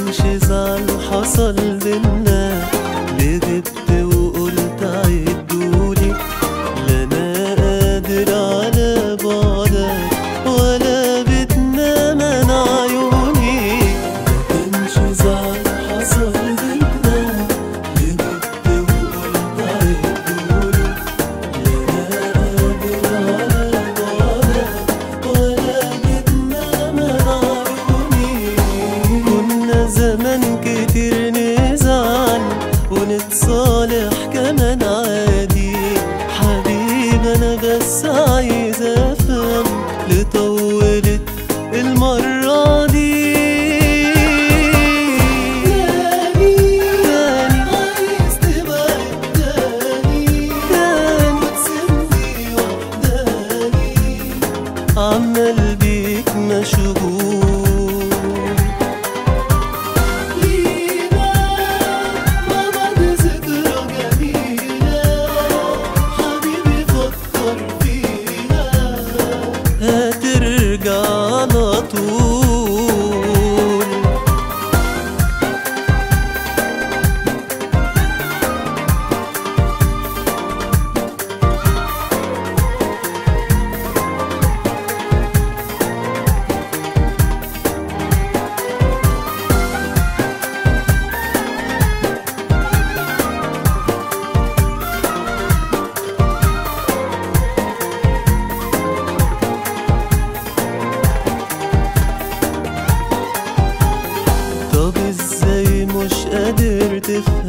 كانش زعل حصل بينا ليه غبت وقلت عدولي لا انا قادر على بعدك ولا بتنام انا عيوني ما كانش زعل حصل بينا ليه غبت وقلت عدولي لا انا قادر على بعدك ولا بتنام انا عيوني كنا زمان كتير نزعل ونتصالح كمان عادي حبيب انا بس عايز افهم لطولت المرة دي تاني عايز تبعد تاني تاني وتسيبني وحداني عمال بيك مشغول لينا مع بعض ذكرى جميلة حبيبي فكر فيها هترجع على طول طب ازاي مش قادر تفهم